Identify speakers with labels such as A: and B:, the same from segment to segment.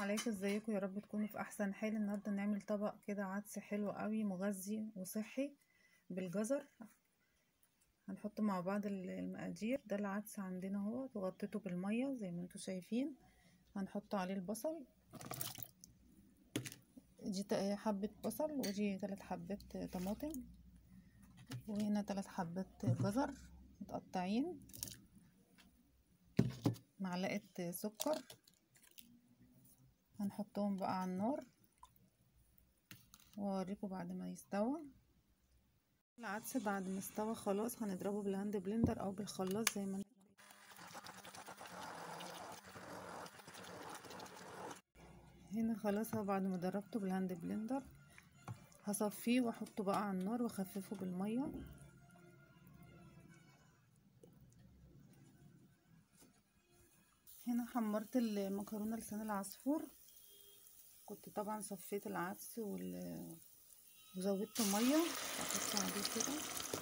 A: عليكم ازيكم يا رب تكونوا في احسن حال النهارده نعمل طبق كده عدس حلو قوي مغذي وصحي بالجزر هنحط مع بعض المقادير ده العدس عندنا اهو وغطيته بالميه زي ما انتم شايفين هنحط عليه البصل دي حبة بصل ودي ثلاث حبات طماطم وهنا ثلاث حبات جزر متقطعين معلقة سكر هنحطهم بقى على النار واوريكم بعد ما يستوى العدس بعد ما استوى خلاص هنضربه بالهاند بلندر او بالخلاط زي ما هنا خلاص بعد ما ضربته بالهاند بلندر هصفيه واحطه بقى على النار واخففه بالميه هنا حمرت المكرونه لسان العصفور كنت طبعا صفيت العدس وال... وزودت ميه احط عليه كده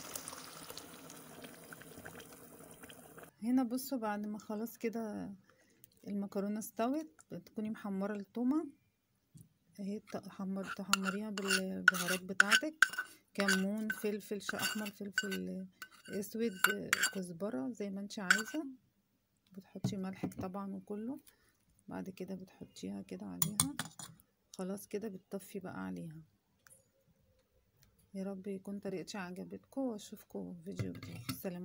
A: هنا بصوا بعد ما خلاص كده المكرونه استوت تكوني محمره التومه اهي تحمر تحمريها بالبهارات بتاعتك كمون فلفل احمر فلفل اسود كزبره زي ما انت عايزه بتحطي ملحك طبعا وكله بعد كده بتحطيها كده عليها خلاص كده بتطفي بقى عليها يا رب يكون طريقتي عجبتكم واشوفكم في فيديو جديد السلام